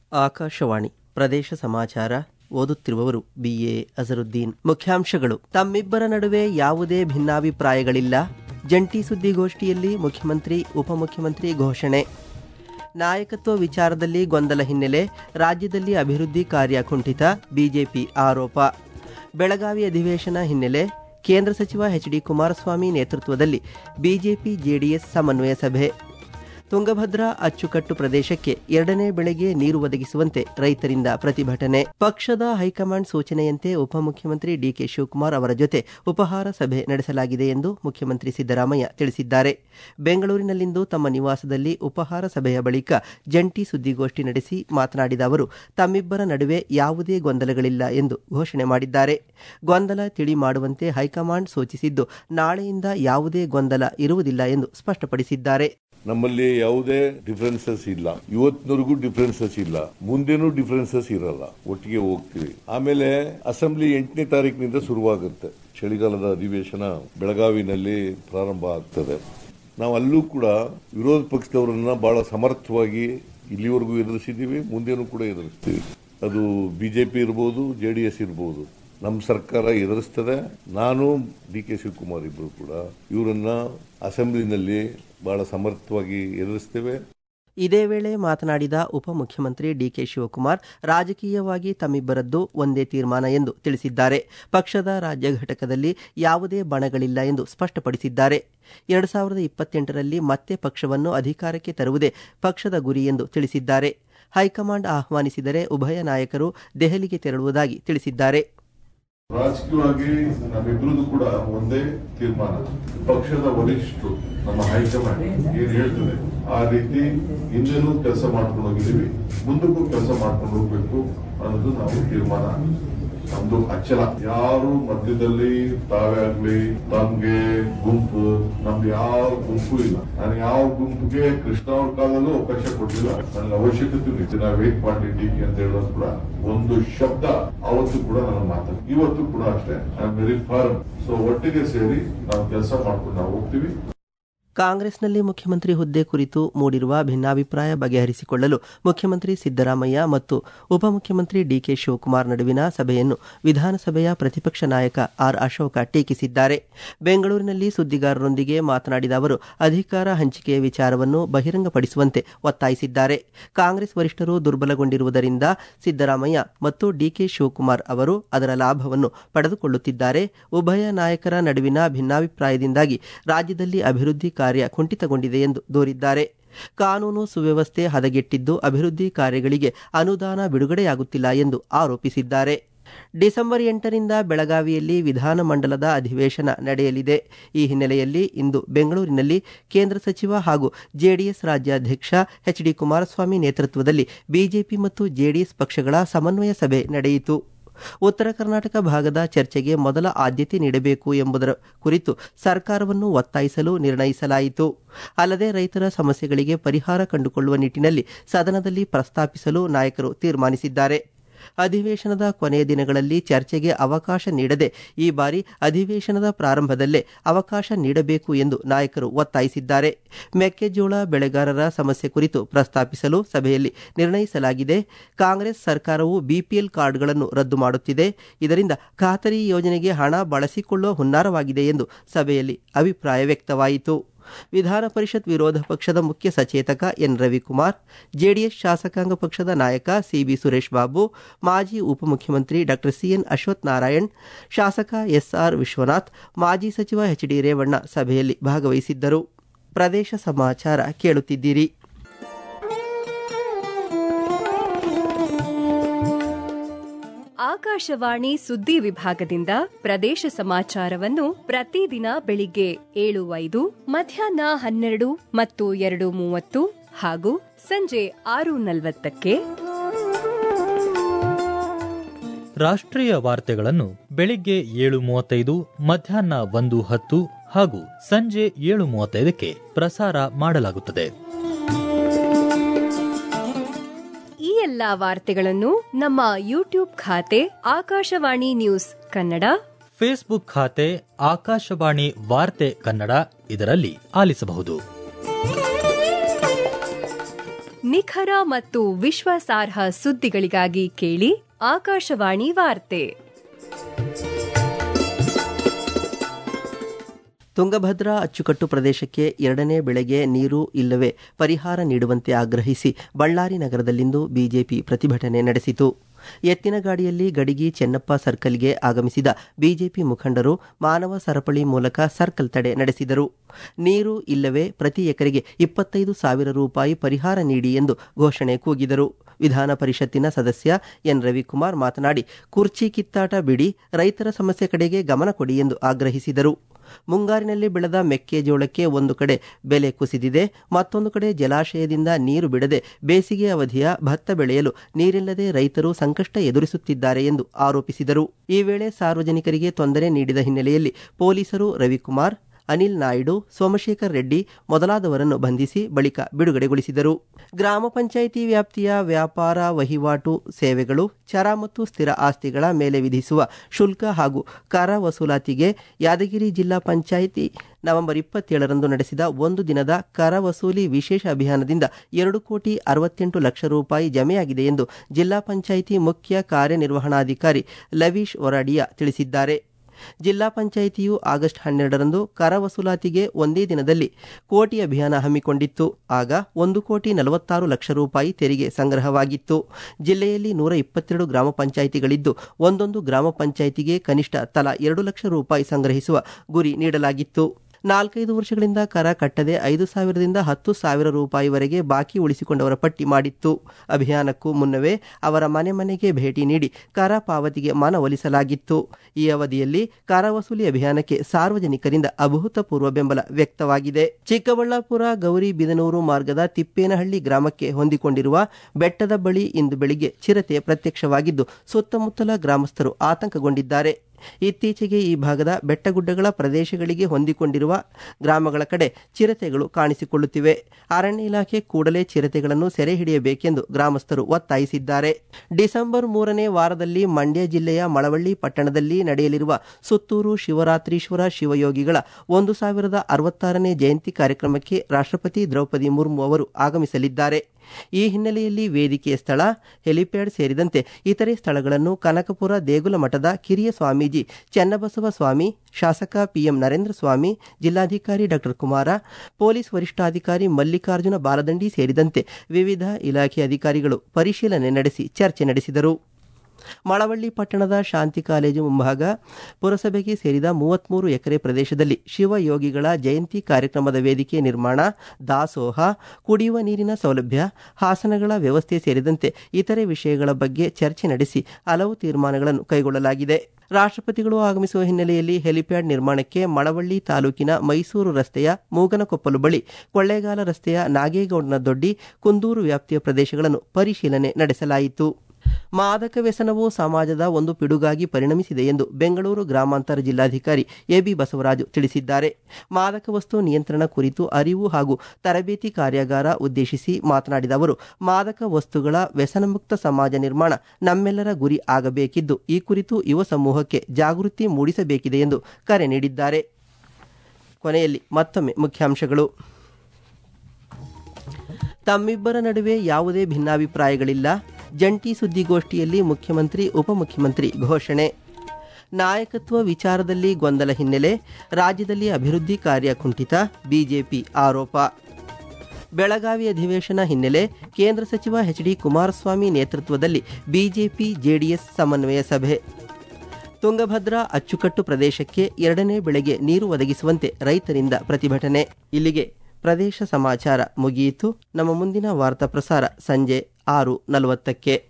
ಆಕಾಶವಾಣಿ ಪ್ರದೇಶ ಸಮಾಚಾರ ಓದುತ್ತಿರುವವರು ಬಿಎ ಅಜರುದ್ದೀನ್ ಮುಖ್ಯಾಂಶಗಳು ತಮ್ಮಿಬ್ಬರ ನಡುವೆ ಯಾವುದೇ ಭಿನ್ನಾಭಿಪ್ರಾಯಗಳಿಲ್ಲ ಜಂಟಿ ಸುದ್ದಿಗೋಷ್ಠಿಯಲ್ಲಿ ಮುಖ್ಯಮಂತ್ರಿ ಉಪಮುಖ್ಯಮಂತ್ರಿ ಘೋಷಣೆ ನಾಯಕತ್ವ ವಿಚಾರದಲ್ಲಿ ಗೊಂದಲ ಹಿನ್ನೆಲೆ ರಾಜ್ಯದಲ್ಲಿ ಅಭಿವೃದ್ಧಿ ಕಾರ್ಯ ಕುಂಠಿತ ಬಿಜೆಪಿ ಆರೋಪ ಬೆಳಗಾವಿ ಅಧಿವೇಶನ ಹಿನ್ನೆಲೆ ಕೇಂದ್ರ ಸಚಿವ ಎಚ್ ಡಿ ಕುಮಾರಸ್ವಾಮಿ ನೇತೃತ್ವದಲ್ಲಿ ಬಿಜೆಪಿ ಜೆಡಿಎಸ್ ಸಮನ್ವಯ ಸಭೆ ತುಂಗಭದ್ರಾ ಅಚ್ಚುಕಟ್ಟು ಪ್ರದೇಶಕ್ಕೆ ಎರಡನೇ ಬೆಳೆಗೆ ನೀರು ಒದಗಿಸುವಂತೆ ರೈತರಿಂದ ಪ್ರತಿಭಟನೆ ಪಕ್ಷದ ಹೈಕಮಾಂಡ್ ಸೂಚನೆಯಂತೆ ಉಪಮುಖ್ಯಮಂತ್ರಿ ಡಿಕೆ ಶಿವಕುಮಾರ್ ಅವರ ಜೊತೆ ಉಪಹಾರ ಸಭೆ ನಡೆಸಲಾಗಿದೆ ಎಂದು ಮುಖ್ಯಮಂತ್ರಿ ಸಿದ್ದರಾಮಯ್ಯ ತಿಳಿಸಿದ್ದಾರೆ ಬೆಂಗಳೂರಿನಲ್ಲಿಂದು ತಮ್ಮ ನಿವಾಸದಲ್ಲಿ ಉಪಹಾರ ಸಭೆಯ ಬಳಿಕ ಜಂಟಿ ಸುದ್ದಿಗೋಷ್ಠಿ ನಡೆಸಿ ಮಾತನಾಡಿದ ಅವರು ತಮ್ಮಿಬ್ಬರ ನಡುವೆ ಯಾವುದೇ ಗೊಂದಲಗಳಿಲ್ಲ ಎಂದು ಘೋಷಣೆ ಮಾಡಿದ್ದಾರೆ ಗೊಂದಲ ತಿಳಿ ಮಾಡುವಂತೆ ಹೈಕಮಾಂಡ್ ಸೂಚಿಸಿದ್ದು ನಾಳೆಯಿಂದ ಯಾವುದೇ ಗೊಂದಲ ಇರುವುದಿಲ್ಲ ಎಂದು ಸ್ಪಷ್ಟಪಡಿಸಿದ್ದಾರೆ ನಮ್ಮಲ್ಲಿ ಯಾವುದೇ ಡಿಫರೆನ್ಸಸ್ ಇಲ್ಲ ಇವತ್ತಿನವರೆಗೂ ಡಿಫರೆನ್ಸಸ್ ಇಲ್ಲ ಮುಂದೇನೂ ಡಿಫರೆನ್ಸಸ್ ಇರಲ್ಲ ಒಟ್ಟಿಗೆ ಹೋಗ್ತೀವಿ ಆಮೇಲೆ ಅಸೆಂಬ್ಲಿ ಎಂಟನೇ ತಾರೀಕಿನಿಂದ ಶುರುವಾಗುತ್ತೆ ಚಳಿಗಾಲದ ಅಧಿವೇಶನ ಬೆಳಗಾವಿನಲ್ಲಿ ಪ್ರಾರಂಭ ಆಗ್ತದೆ ನಾವು ಅಲ್ಲೂ ಕೂಡ ವಿರೋಧ ಪಕ್ಷದವರನ್ನ ಬಹಳ ಸಮರ್ಥವಾಗಿ ಇಲ್ಲಿವರೆಗೂ ಎದುರಿಸಿದ್ದೀವಿ ಮುಂದೇನೂ ಕೂಡ ಎದುರಿಸ್ತೀವಿ ಅದು ಬಿಜೆಪಿ ಇರ್ಬೋದು ಜೆ ಡಿ ಎಸ್ ಇರ್ಬೋದು ನಮ್ಮ ಸರ್ಕಾರ ಎದುರಿಸ್ತದೆ ನಾನು ಡಿ ಕೆ ಶಿವಕುಮಾರ್ ಇಬ್ಬರು ಕೂಡ ಇವರನ್ನ ಅಸೆಂಬ್ಲಿನಲ್ಲಿ ಬಹಳ ಸಮರ್ಥವಾಗಿ ಎದುರಿಸ್ತೇವೆ ಇದೇ ವೇಳೆ ಮಾತನಾಡಿದ ಉಪಮುಖ್ಯಮಂತ್ರಿ ಡಿಕೆ ಶಿವಕುಮಾರ್ ರಾಜಕೀಯವಾಗಿ ತಮ್ಮಿಬ್ಬರದ್ದು ಒಂದೇ ತೀರ್ಮಾನ ಎಂದು ತಿಳಿಸಿದ್ದಾರೆ ಪಕ್ಷದ ರಾಜ್ಯ ಘಟಕದಲ್ಲಿ ಯಾವುದೇ ಬಣಗಳಿಲ್ಲ ಎಂದು ಸ್ಪಷ್ಟಪಡಿಸಿದ್ದಾರೆ ಎರಡು ಸಾವಿರದ ಇಪ್ಪತ್ತೆಂಟರಲ್ಲಿ ಮತ್ತೆ ಪಕ್ಷವನ್ನು ಅಧಿಕಾರಕ್ಕೆ ತರುವುದೇ ಪಕ್ಷದ ಗುರಿ ಎಂದು ತಿಳಿಸಿದ್ದಾರೆ ಹೈಕಮಾಂಡ್ ಆಹ್ವಾನಿಸಿದರೆ ಉಭಯ ನಾಯಕರು ದೆಹಲಿಗೆ ತೆರಳುವುದಾಗಿ ತಿಳಿಸಿದ್ದಾರೆ ರಾಜಕೀಯವಾಗಿ ನಮ್ಮಿಬ್ರದ್ದು ಕೂಡ ಒಂದೇ ತೀರ್ಮಾನ ಪಕ್ಷದ ವರಿಷ್ಠರು ನಮ್ಮ ಹೈಕಮಾಂಡ್ ಏನ್ ಹೇಳ್ತದೆ ಆ ರೀತಿ ಹಿಂದೆನೂ ಕೆಲಸ ಮಾಡ್ಕೊಂಡು ಹೋಗಿದ್ದೀವಿ ಮುಂದಕ್ಕೂ ಕೆಲಸ ಮಾಡ್ಕೊಂಡು ಹೋಗ್ಬೇಕು ಅನ್ನೋದು ನಾವು ತೀರ್ಮಾನ ನಮ್ದು ಅಚ್ಚಲ ಯಾರು ಮಧ್ಯದಲ್ಲಿ ತಾವೇ ಆಗ್ಲಿ ತಮ್ಗೆ ಗುಂಪು ನಮ್ದು ಯಾವ ಗುಂಪು ಇಲ್ಲ ನಾನು ಯಾವ ಗುಂಪಿಗೆ ಕೃಷ್ಣ ಅವ್ರ ಕಾಲದಲ್ಲೂ ಅವಕಾಶ ಕೊಟ್ಟಿಲ್ಲ ನನಗೆ ಅವಶ್ಯಕತೆ ಇದೆ ನಾವು ವೇಟ್ ಮಾಡಿ ಡಿ ಅಂತ ಹೇಳೋದು ಕೂಡ ಒಂದು ಶಬ್ದ ಅವತ್ತು ಕೂಡ ನನ್ನ ಮಾತಾಡ ಇವತ್ತು ಕೂಡ ಅಷ್ಟೇ I am very form so ಒಟ್ಟಿಗೆ ಸೇರಿ ನಾವು ಕೆಲಸ ಮಾಡ್ಕೊಂಡು ನಾವು ಹೋಗ್ತೀವಿ ಕಾಂಗ್ರೆಸ್ನಲ್ಲಿ ಮುಖ್ಯಮಂತ್ರಿ ಹುದ್ದೆ ಕುರಿತು ಮೂಡಿರುವ ಭಿನ್ನಾಭಿಪ್ರಾಯ ಬಗೆಹರಿಸಿಕೊಳ್ಳಲು ಮುಖ್ಯಮಂತ್ರಿ ಸಿದ್ದರಾಮಯ್ಯ ಮತ್ತು ಉಪಮುಖ್ಯಮಂತ್ರಿ ಡಿಕೆ ಶಿವಕುಮಾರ್ ನಡುವಿನ ಸಭೆಯನ್ನು ವಿಧಾನಸಭೆಯ ಪ್ರತಿಪಕ್ಷ ನಾಯಕ ಆರ್ ಅಶೋಕ ಟೀಕಿಸಿದ್ದಾರೆ ಬೆಂಗಳೂರಿನಲ್ಲಿ ಸುದ್ದಿಗಾರರೊಂದಿಗೆ ಮಾತನಾಡಿದ ಅವರು ಅಧಿಕಾರ ಹಂಚಿಕೆಯ ವಿಚಾರವನ್ನು ಬಹಿರಂಗಪಡಿಸುವಂತೆ ಒತ್ತಾಯಿಸಿದ್ದಾರೆ ಕಾಂಗ್ರೆಸ್ ವರಿಷ್ಠರು ದುರ್ಬಲಗೊಂಡಿರುವುದರಿಂದ ಸಿದ್ದರಾಮಯ್ಯ ಮತ್ತು ಡಿಕೆ ಶಿವಕುಮಾರ್ ಅವರು ಅದರ ಲಾಭವನ್ನು ಪಡೆದುಕೊಳ್ಳುತ್ತಿದ್ದಾರೆ ಉಭಯ ನಾಯಕರ ನಡುವಿನ ಭಿನ್ನಾಭಿಪ್ರಾಯದಿಂದಾಗಿ ರಾಜ್ಯದಲ್ಲಿ ಅಭಿವೃದ್ಧಿ ಕಾರ್ಯ ಕುಂಠಿತಗೊಂಡಿದೆ ಎಂದು ದೂರಿದ್ದಾರೆ ಕಾನೂನು ಸುವ್ಯವಸ್ಥೆ ಹದಗೆಟ್ಟಿದ್ದು ಅಭಿವೃದ್ಧಿ ಕಾರ್ಯಗಳಿಗೆ ಅನುದಾನ ಬಿಡುಗಡೆಯಾಗುತ್ತಿಲ್ಲ ಎಂದು ಆರೋಪಿಸಿದ್ದಾರೆ ಡಿಸೆಂಬರ್ ಎಂಟರಿಂದ ಬೆಳಗಾವಿಯಲ್ಲಿ ವಿಧಾನಮಂಡಲದ ಅಧಿವೇಶನ ನಡೆಯಲಿದೆ ಈ ಹಿನ್ನೆಲೆಯಲ್ಲಿ ಇಂದು ಬೆಂಗಳೂರಿನಲ್ಲಿ ಕೇಂದ್ರ ಸಚಿವ ಹಾಗೂ ಜೆಡಿಎಸ್ ರಾಜ್ಯಾಧ್ಯಕ್ಷ ಎಚ್ ಡಿ ಕುಮಾರಸ್ವಾಮಿ ನೇತೃತ್ವದಲ್ಲಿ ಬಿಜೆಪಿ ಮತ್ತು ಜೆಡಿಎಸ್ ಪಕ್ಷಗಳ ಸಮನ್ವಯ ಸಭೆ ನಡೆಯಿತು ಉತ್ತರ ಕರ್ನಾಟಕ ಭಾಗದ ಚರ್ಚೆಗೆ ಮೊದಲ ಆದ್ಯತೆ ನೀಡಬೇಕು ಎಂಬುದರ ಕುರಿತು ಸರ್ಕಾರವನ್ನು ಒತ್ತಾಯಿಸಲು ನಿರ್ಣಯಿಸಲಾಯಿತು ಅಲ್ಲದೆ ರೈತರ ಸಮಸ್ಯೆಗಳಿಗೆ ಪರಿಹಾರ ಕಂಡುಕೊಳ್ಳುವ ನಿಟ್ಟಿನಲ್ಲಿ ಸದನದಲ್ಲಿ ಪ್ರಸ್ತಾಪಿಸಲು ನಾಯಕರು ತೀರ್ಮಾನಿಸಿದ್ದಾರೆ ಅಧಿವೇಶನದ ಕೊನೆಯ ದಿನಗಳಲ್ಲಿ ಚರ್ಚೆಗೆ ಅವಕಾಶ ನೀಡದೆ ಈ ಬಾರಿ ಅಧಿವೇಶನದ ಪ್ರಾರಂಭದಲ್ಲೇ ಅವಕಾಶ ನೀಡಬೇಕು ಎಂದು ನಾಯಕರು ಒತ್ತಾಯಿಸಿದ್ದಾರೆ ಮೆಕ್ಕೆಜೋಳ ಬೆಳೆಗಾರರ ಸಮಸ್ಯೆ ಕುರಿತು ಪ್ರಸ್ತಾಪಿಸಲು ಸಭೆಯಲ್ಲಿ ನಿರ್ಣಯಿಸಲಾಗಿದೆ ಕಾಂಗ್ರೆಸ್ ಸರ್ಕಾರವು ಬಿಪಿಎಲ್ ಕಾರ್ಡ್ಗಳನ್ನು ರದ್ದು ಮಾಡುತ್ತಿದೆ ಇದರಿಂದ ಖಾತರಿ ಯೋಜನೆಗೆ ಹಣ ಬಳಸಿಕೊಳ್ಳುವ ಹುನ್ನಾರವಾಗಿದೆ ಎಂದು ಸಭೆಯಲ್ಲಿ ಅಭಿಪ್ರಾಯ ವ್ಯಕ್ತವಾಯಿತು ವಿಧಾನ ಪರಿಷತ್ ವಿರೋಧ ಪಕ್ಷದ ಮುಖ್ಯ ಸಚೇತಕ ಎನ್ ರವಿಕುಮಾರ್ ಜೆಡಿಎಸ್ ಶಾಸಕಾಂಗ ಪಕ್ಷದ ನಾಯಕ ಸಿಬಿ ಸುರೇಶ್ ಬಾಬು ಮಾಜಿ ಉಪಮುಖ್ಯಮಂತ್ರಿ ಡಾ ಸಿಎನ್ ಅಶ್ವಥ್ ನಾರಾಯಣ್ ಶಾಸಕ ಎಸ್ಆರ್ ವಿಶ್ವನಾಥ್ ಮಾಜಿ ಸಚಿವ ಎಚ್ ಡಿ ರೇವಣ್ಣ ಸಭೆಯಲ್ಲಿ ಭಾಗವಹಿಸಿದ್ದರು ಪ್ರದೇಶ ಸಮಾಚಾರ ಕೇಳುತ್ತಿದ್ದೀರಿ ಆಕಾಶವಾಣಿ ಸುದ್ದಿ ವಿಭಾಗದಿಂದ ಪ್ರದೇಶ ಸಮಾಚಾರವನ್ನು ಪ್ರತಿದಿನ ಬೆಳಿಗ್ಗೆ ಏಳು ಐದು ಮಧ್ಯಾಹ್ನ ಹನ್ನೆರಡು ಮತ್ತು ಎರಡು ಮೂವತ್ತು ಹಾಗೂ ಸಂಜೆ ಆರು ನಲವತ್ತಕ್ಕೆ ರಾಷ್ಟ್ರೀಯ ವಾರ್ತೆಗಳನ್ನು ಬೆಳಿಗ್ಗೆ ಏಳು ಮೂವತ್ತೈದು ಮಧ್ಯಾಹ್ನ ಒಂದು ಹತ್ತು ಹಾಗೂ ಸಂಜೆ ಏಳು ಮೂವತ್ತೈದಕ್ಕೆ ಪ್ರಸಾರ ಮಾಡಲಾಗುತ್ತದೆ ಈ ಎಲ್ಲಾ ವಾರ್ತೆಗಳನ್ನು ನಮ್ಮ ಯೂಟ್ಯೂಬ್ ಖಾತೆ ಆಕಾಶವಾಣಿ ನ್ಯೂಸ್ ಕನ್ನಡ ಫೇಸ್ಬುಕ್ ಖಾತೆ ಆಕಾಶವಾಣಿ ವಾರ್ತೆ ಕನ್ನಡ ಇದರಲ್ಲಿ ಆಲಿಸಬಹುದು ನಿಖರ ಮತ್ತು ವಿಶ್ವಾಸಾರ್ಹ ಸುದ್ದಿಗಳಿಗಾಗಿ ಕೇಳಿ ಆಕಾಶವಾಣಿ ವಾರ್ತೆ ತುಂಗಭದ್ರಾ ಅಚ್ಚುಕಟ್ಟು ಪ್ರದೇಶಕ್ಕೆ ಎರಡನೇ ಬೆಳೆಗೆ ನೀರು ಇಲ್ಲವೇ ಪರಿಹಾರ ನೀಡುವಂತೆ ಆಗ್ರಹಿಸಿ ಬಳ್ಳಾರಿ ನಗರದಲ್ಲಿಂದು ಬಿಜೆಪಿ ಪ್ರತಿಭಟನೆ ನಡೆಸಿತು ಎತ್ತಿನ ಗಾಡಿಯಲ್ಲಿ ಗಡಿಗಿ ಚೆನ್ನಪ್ಪ ಸರ್ಕಲ್ಗೆ ಆಗಮಿಸಿದ ಬಿಜೆಪಿ ಮುಖಂಡರು ಮಾನವ ಸರಪಳಿ ಮೂಲಕ ಸರ್ಕಲ್ ತಡೆ ನಡೆಸಿದರು ನೀರು ಇಲ್ಲವೇ ಪ್ರತಿ ಎಕರೆಗೆ ಇಪ್ಪತ್ತೈದು ಸಾವಿರ ರೂಪಾಯಿ ಪರಿಹಾರ ನೀಡಿ ಎಂದು ಘೋಷಣೆ ಕೂಗಿದರು ವಿಧಾನ ಪರಿಷತ್ತಿನ ಸದಸ್ಯ ಎನ್ ರವಿಕುಮಾರ್ ಮಾತನಾಡಿ ಕುರ್ಚಿ ಕಿತ್ತಾಟ ಬಿಡಿ ರೈತರ ಸಮಸ್ಯೆ ಕಡೆಗೆ ಗಮನ ಕೊಡಿ ಎಂದು ಆಗ್ರಹಿಸಿದರು ಮುಂಗಾರಿನಲ್ಲಿ ಬೆಳೆದ ಮೆಕ್ಕೆಜೋಳಕ್ಕೆ ಒಂದು ಕಡೆ ಬೆಲೆ ಕುಸಿದಿದೆ ಮತ್ತೊಂದು ಕಡೆ ಜಲಾಶಯದಿಂದ ನೀರು ಬಿಡದೆ ಬೇಸಿಗೆ ಅವಧಿಯ ಭತ್ತ ಬೆಳೆಯಲು ನೀರಿಲ್ಲದೆ ರೈತರು ಸಂಕಷ್ಟ ಎದುರಿಸುತ್ತಿದ್ದಾರೆ ಎಂದು ಆರೋಪಿಸಿದರು ಈ ವೇಳೆ ಸಾರ್ವಜನಿಕರಿಗೆ ತೊಂದರೆ ನೀಡಿದ ಹಿನ್ನೆಲೆಯಲ್ಲಿ ಪೊಲೀಸರು ರವಿಕುಮಾರ್ ಅನಿಲ್ ನಾಯ್ಡು ಸೋಮಶೇಖರ್ ರೆಡ್ಡಿ ಮೊದಲಾದವರನ್ನು ಬಂಧಿಸಿ ಬಳಿಕ ಬಿಡುಗಡೆಗೊಳಿಸಿದರು ಗ್ರಾಮ ಪಂಚಾಯಿತಿ ವ್ಯಾಪ್ತಿಯ ವ್ಯಾಪಾರ ವಹಿವಾಟು ಸೇವೆಗಳು ಚರ ಮತ್ತು ಸ್ಥಿರ ಆಸ್ತಿಗಳ ಮೇಲೆ ವಿಧಿಸುವ ಶುಲ್ಕ ಹಾಗೂ ಕರ ವಸೂಲಾತಿಗೆ ಯಾದಗಿರಿ ಜಿಲ್ಲಾ ಪಂಚಾಯಿತಿ ನವೆಂಬರ್ ಇಪ್ಪತ್ತೇಳರಂದು ನಡೆಸಿದ ಒಂದು ದಿನದ ಕರ ವಸೂಲಿ ವಿಶೇಷ ಅಭಿಯಾನದಿಂದ ಎರಡು ಕೋಟಿ ಅರವತ್ತೆಂಟು ಲಕ್ಷ ರೂಪಾಯಿ ಜಮೆಯಾಗಿದೆ ಎಂದು ಜಿಲ್ಲಾ ಪಂಚಾಯಿತಿ ಮುಖ್ಯ ಕಾರ್ಯನಿರ್ವಹಣಾಧಿಕಾರಿ ಲವೀಶ್ ಒರಾಡಿಯಾ ತಿಳಿಸಿದ್ದಾರೆ ಜಿಲ್ಲಾ ಪಂಚಾಯಿತಿಯು ಆಗಸ್ಟ್ ಹನ್ನೆರಡರಂದು ಕರ ವಸೂಲಾತಿಗೆ ಒಂದೇ ದಿನದಲ್ಲಿ ಕೋಟಿ ಅಭಿಯಾನ ಹಮ್ಮಿಕೊಂಡಿತ್ತು ಆಗ ಒಂದು ಕೋಟಿ ನಲವತ್ತಾರು ಲಕ್ಷ ರೂಪಾಯಿ ತೆರಿಗೆ ಸಂಗ್ರಹವಾಗಿತ್ತು ಜಿಲ್ಲೆಯಲ್ಲಿ ನೂರ ಇಪ್ಪತ್ತೆರಡು ಗ್ರಾಮ ಪಂಚಾಯಿತಿಗಳಿದ್ದು ಒಂದೊಂದು ಗ್ರಾಮ ಪಂಚಾಯಿತಿಗೆ ಕನಿಷ್ಠ ತಲಾ ಎರಡು ಲಕ್ಷ ರೂಪಾಯಿ ಸಂಗ್ರಹಿಸುವ ಗುರಿ ನೀಡಲಾಗಿತ್ತು ನಾಲ್ಕೈದು ವರ್ಷಗಳಿಂದ ಕರ ಕಟ್ಟದೆ ಐದು ಸಾವಿರದಿಂದ ಹತ್ತು ಸಾವಿರ ರೂಪಾಯಿವರೆಗೆ ಬಾಕಿ ಉಳಿಸಿಕೊಂಡವರ ಪಟ್ಟಿ ಮಾಡಿತ್ತು ಅಭಿಯಾನಕ್ಕೂ ಮುನ್ನವೇ ಅವರ ಮನೆ ಮನೆಗೆ ಭೇಟಿ ನೀಡಿ ಕರ ಪಾವತಿಗೆ ಮನವೊಲಿಸಲಾಗಿತ್ತು ಈ ಅವಧಿಯಲ್ಲಿ ಕರ ವಸೂಲಿ ಅಭಿಯಾನಕ್ಕೆ ಸಾರ್ವಜನಿಕರಿಂದ ಅಭೂತಪೂರ್ವ ಬೆಂಬಲ ವ್ಯಕ್ತವಾಗಿದೆ ಚಿಕ್ಕಬಳ್ಳಾಪುರ ಗೌರಿ ಬಿದನೂರು ಮಾರ್ಗದ ತಿಪ್ಪೇನಹಳ್ಳಿ ಗ್ರಾಮಕ್ಕೆ ಹೊಂದಿಕೊಂಡಿರುವ ಬೆಟ್ಟದ ಬಳಿ ಇಂದು ಬೆಳಿಗ್ಗೆ ಚಿರತೆ ಪ್ರತ್ಯಕ್ಷವಾಗಿದ್ದು ಸುತ್ತಮುತ್ತಲ ಗ್ರಾಮಸ್ಥರು ಆತಂಕಗೊಂಡಿದ್ದಾರೆ ಇತ್ತೀಚೆಗೆ ಈ ಭಾಗದ ಬೆಟ್ಟಗುಡ್ಡಗಳ ಪ್ರದೇಶಗಳಿಗೆ ಹೊಂದಿಕೊಂಡಿರುವ ಗ್ರಾಮಗಳ ಕಡೆ ಚಿರತೆಗಳು ಕಾಣಿಸಿಕೊಳ್ಳುತ್ತಿವೆ ಅರಣ್ಯ ಇಲಾಖೆ ಕೂಡಲೇ ಚಿರತೆಗಳನ್ನು ಸೆರೆ ಹಿಡಿಯಬೇಕೆಂದು ಗ್ರಾಮಸ್ಥರು ಒತ್ತಾಯಿಸಿದ್ದಾರೆ ಡಿಸೆಂಬರ್ ಮೂರನೇ ವಾರದಲ್ಲಿ ಮಂಡ್ಯ ಜಿಲ್ಲೆಯ ಮಳವಳ್ಳಿ ಪಟ್ಟಣದಲ್ಲಿ ನಡೆಯಲಿರುವ ಸುತ್ತೂರು ಶಿವರಾತ್ರೀಶ್ವರ ಶಿವಯೋಗಿಗಳ ಒಂದು ಸಾವಿರದ ಅರವತ್ತಾರನೇ ಜಯಂತಿ ಕಾರ್ಯಕ್ರಮಕ್ಕೆ ರಾಷ್ಟ್ರಪತಿ ದ್ರೌಪದಿ ಮುರ್ಮು ಅವರು ಆಗಮಿಸಲಿದ್ದಾರೆ ಈ ಹಿನ್ನೆಲೆಯಲ್ಲಿ ವೇದಿಕೆಯ ಸ್ಥಳ ಹೆಲಿಪ್ಯಾಡ್ ಸೇರಿದಂತೆ ಇತರೆ ಸ್ಥಳಗಳನ್ನು ಕನಕಪುರ ದೇಗುಲ ಮಠದ ಕಿರಿಯ ಸ್ವಾಮೀಜಿ ಚನ್ನಬಸವ ಸ್ವಾಮಿ ಶಾಸಕ ಪಿಎಂ ನರೇಂದ್ರ ಸ್ವಾಮಿ ಜಿಲ್ಲಾಧಿಕಾರಿ ಡಾಕ್ಟರ್ ಕುಮಾರ ಪೊಲೀಸ್ ವರಿಷ್ಠಾಧಿಕಾರಿ ಮಲ್ಲಿಕಾರ್ಜುನ ಬಾಲದಂಡಿ ಸೇರಿದಂತೆ ವಿವಿಧ ಇಲಾಖೆ ಅಧಿಕಾರಿಗಳು ಪರಿಶೀಲನೆ ನಡೆಸಿ ಚರ್ಚೆ ನಡೆಸಿದರು ಮಳವಳ್ಳಿ ಪಟ್ಟಣದ ಶಾಂತಿ ಕಾಲೇಜು ಮುಂಭಾಗ ಪುರಸಭೆಗೆ ಸೇರಿದ ಮೂವತ್ಮೂರು ಎಕರೆ ಪ್ರದೇಶದಲ್ಲಿ ಶಿವಯೋಗಿಗಳ ಜಯಂತಿ ಕಾರ್ಯಕ್ರಮದ ವೇದಿಕೆ ನಿರ್ಮಾಣ ದಾಸೋಹ ಕುಡಿಯುವ ನೀರಿನ ಸೌಲಭ್ಯ ಹಾಸನಗಳ ವ್ಯವಸ್ಥೆ ಸೇರಿದಂತೆ ಇತರೆ ವಿಷಯಗಳ ಬಗ್ಗೆ ಚರ್ಚೆ ನಡೆಸಿ ಹಲವು ತೀರ್ಮಾನಗಳನ್ನು ಕೈಗೊಳ್ಳಲಾಗಿದೆ ರಾಷ್ಟ್ರಪತಿಗಳು ಆಗಮಿಸುವ ಹಿನ್ನೆಲೆಯಲ್ಲಿ ಹೆಲಿಪ್ಯಾಡ್ ನಿರ್ಮಾಣಕ್ಕೆ ಮಳವಳ್ಳಿ ತಾಲೂಕಿನ ಮೈಸೂರು ರಸ್ತೆಯ ಮೂಗನಕೊಪ್ಪಲು ಬಳಿ ಕೊಳ್ಳೇಗಾಲ ರಸ್ತೆಯ ನಾಗೇಗೌಡನ ದೊಡ್ಡಿ ಕುಂದೂರು ವ್ಯಾಪ್ತಿಯ ಪ್ರದೇಶಗಳನ್ನು ಪರಿಶೀಲನೆ ನಡೆಸಲಾಯಿತು ಮಾದಕ ವ್ಯಸನವು ಸಮಾಜದ ಒಂದು ಪಿಡುಗಾಗಿ ಪರಿಣಮಿಸಿದೆ ಎಂದು ಬೆಂಗಳೂರು ಗ್ರಾಮಾಂತರ ಜಿಲ್ಲಾಧಿಕಾರಿ ಎಬಿ ಬಸವರಾಜು ತಿಳಿಸಿದ್ದಾರೆ ಮಾದಕ ವಸ್ತು ನಿಯಂತ್ರಣ ಕುರಿತು ಅರಿವು ಹಾಗೂ ತರಬೇತಿ ಕಾರ್ಯಾಗಾರ ಉದ್ದೇಶಿಸಿ ಮಾತನಾಡಿದ ಅವರು ಮಾದಕ ವಸ್ತುಗಳ ವ್ಯಸನಮುಕ್ತ ಸಮಾಜ ನಿರ್ಮಾಣ ನಮ್ಮೆಲ್ಲರ ಗುರಿ ಆಗಬೇಕಿದ್ದು ಈ ಕುರಿತು ಯುವ ಸಮೂಹಕ್ಕೆ ಜಾಗೃತಿ ಮೂಡಿಸಬೇಕಿದೆ ಎಂದು ಕರೆ ನೀಡಿದ್ದಾರೆ ಕೊನೆಯಲ್ಲಿ ಮತ್ತೊಮ್ಮೆ ಮುಖ್ಯಾಂಶಗಳು ತಮ್ಮಿಬ್ಬರ ನಡುವೆ ಯಾವುದೇ ಭಿನ್ನಾಭಿಪ್ರಾಯಗಳಿಲ್ಲ ಜಂಟಿ ಸುದ್ದಿಗೋಷ್ಠಿಯಲ್ಲಿ ಮುಖ್ಯಮಂತ್ರಿ ಉಪಮುಖ್ಯಮಂತ್ರಿ ಘೋಷಣೆ ನಾಯಕತ್ವ ವಿಚಾರದಲ್ಲಿ ಗೊಂದಲ ಹಿನ್ನೆಲೆ ರಾಜ್ಯದಲ್ಲಿ ಅಭಿವೃದ್ಧಿ ಕಾರ್ಯ ಕುಂಠಿತ ಬಿಜೆಪಿ ಆರೋಪ ಬೆಳಗಾವಿ ಅಧಿವೇಶನ ಹಿನ್ನೆಲೆ ಕೇಂದ್ರ ಸಚಿವ ಎಚ್ ಡಿ ಕುಮಾರಸ್ವಾಮಿ ನೇತೃತ್ವದಲ್ಲಿ ಬಿಜೆಪಿ ಜೆಡಿಎಸ್ ಸಮನ್ವಯ ಸಭೆ ತುಂಗಭದ್ರಾ ಅಚ್ಚುಕಟ್ಟು ಪ್ರದೇಶಕ್ಕೆ ಎರಡನೇ ಬೆಳೆಗೆ ನೀರು ಒದಗಿಸುವಂತೆ ರೈತರಿಂದ ಪ್ರತಿಭಟನೆ ಇಲ್ಲಿಗೆ ಪ್ರದೇಶ ಸಮಾಚಾರ ಮುಗಿಯಿತು ನಮ್ಮ ಮುಂದಿನ ವಾರ್ತಾ ಪ್ರಸಾರ ಸಂಜೆ ಆರು ನಲವತ್ತಕ್ಕೆ